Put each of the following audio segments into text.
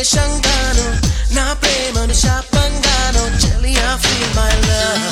ద్వేషంగాను నా ప్రేమను శాపంగాను చెలియా ఫీల్ మై లవ్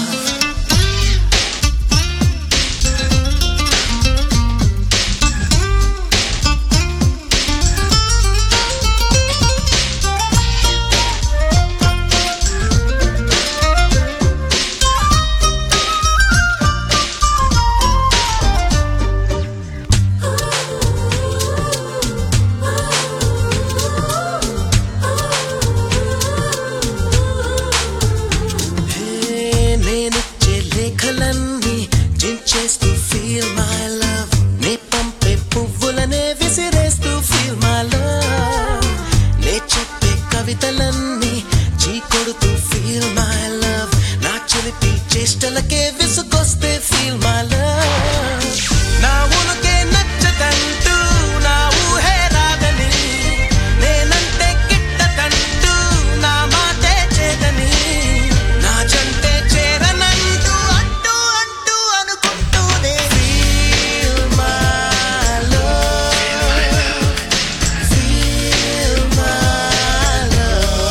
హే, నేనిచ్చే లేఖలన్నీ జించేస్తూ ఫీల్ మై లవ్ నే పంపే పువ్వులనే విసిరేస్తూ ఫీల్ మై లవ్ నే చెప్పే కవితలన్నీ చీకొడుతూ ఫీల్ మై లవ్ నా చిలిపి చేష్టలకే విసుగొస్తే ఫీల్ మై లవ్ నా ఉనుకే నచ్చదంటూ నా ఊహే రాదని నేనంటే గిట్టదంటూ నా మాటే చేదని నా జంటే చేరనంటూ అంటూ అంటూ అనుకుంటూనే feel my love feel my love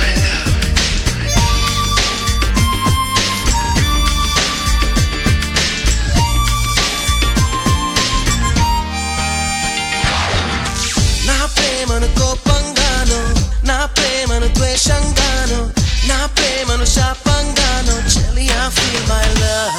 నా ప్రేమను కోపంగాను నా ప్రేమను ద్వేషంగాను నా ప్రేమను శాపంగాను చెలియా ఫీల్ మై లవ్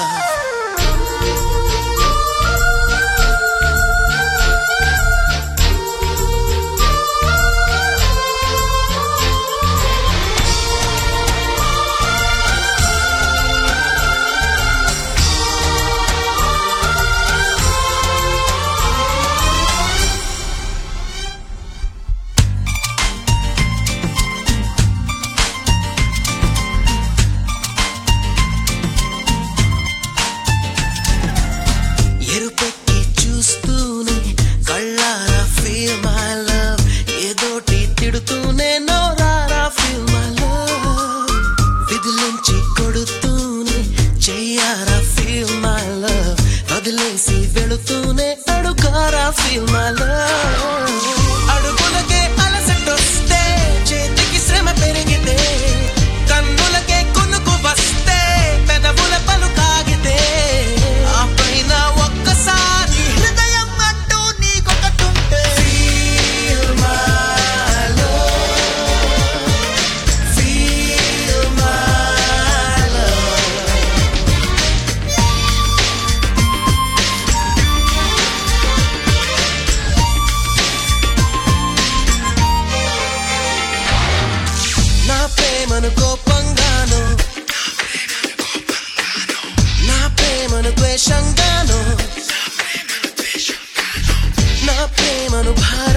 ఎరుపెక్కి చూస్తూనే కళ్ళారా ఫీల్ మై లవ్ ఏదోటి తిడుతూనే నోరారా ఫీల్ మై లవ్ విధులుంచి కొడుతూనే చెయ్యారా ఫీల్ మై లవ్ వదిలేసి వెళుతూనే అడుగారా ఫీల్ మై లవ్ అడుగులకే అలసటొస్తే చేతికి శ్రమ పెరిగితే కన్నులకే కొనుకు వస్తే పెదవుల పలు కాగితే ఆ పైన ఒక్కసారి హృదయం అంటూ నీకొకటుంటే Feel my love. Feel my love. నా ప్రేమను కోపంగాను నా ప్రేమను ద్వేషంగాను నా ప్రేమను భారీ